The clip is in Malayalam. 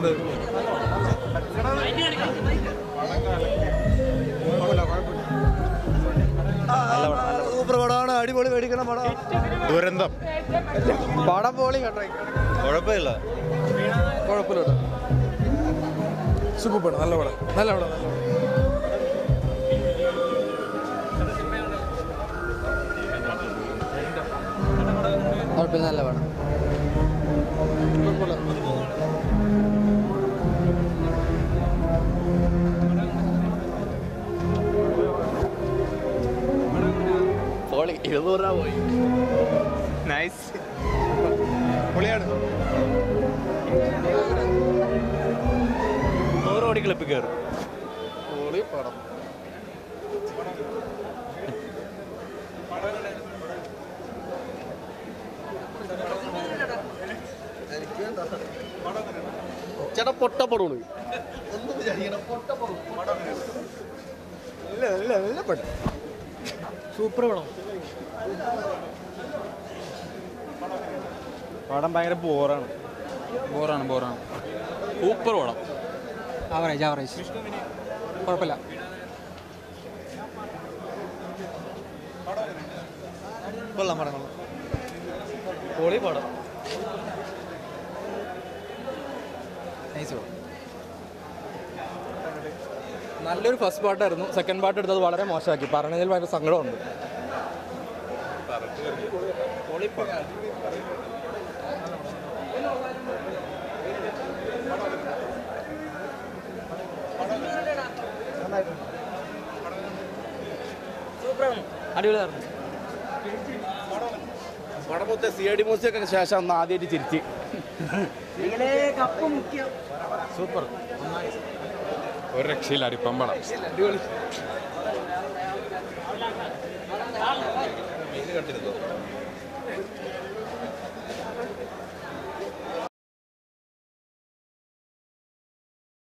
എങ്ങനെയുണ്ട് സൂപ്പർ പടമാണ് അടിപൊളി മേടിക്കണ പടം ദുരന്തം പടം പോളി കണ്ടോ കുഴപ്പമില്ല കുഴപ്പമില്ല സൂപ്പർ പടം നല്ല പടം നല്ല പടം നല്ല പടം കുഴപ്പമില്ല നല്ല പടം പോളി ഇരുന്നൂറ് രൂപ പോയി നൈസ് പൊളിയാണ് നൂറ് കോടി ക്ലിപ്പ് കയറും പോളി പടം ചേട്ടാ പൊട്ട പടമാണ് നല്ല നല്ല നല്ല പടം സൂപ്പർ പടം പടം ഭയങ്കര ബോറാണ് ബോറാണ് ബോറാണ് സൂപ്പർ പടം ആവറേജ് ആവറേജ് കുഴപ്പമില്ല കൊള്ളാം പടം കൊള്ളാം പൊളി പടം നൈസ് പടം നല്ലൊരു ഫസ്റ്റ് പാട്ടായിരുന്നു സെക്കൻഡ് പാർട്ട് എടുത്തത് വളരെ മോശമാക്കി പറഞ്ഞതിൽ ഭയങ്കര സങ്കടമുണ്ട് അടിപൊളിയായിരുന്നു പടം മൊത്തം സി ഐ ഡി മൂസിയൊക്കെ ശേഷം അന്ന് ആദ്യമായിട്ട് ചിരിച്ച് സൂപ്പർ ഒരു രക്ഷയില്ല അടിപ്പം പടം അടിപൊളി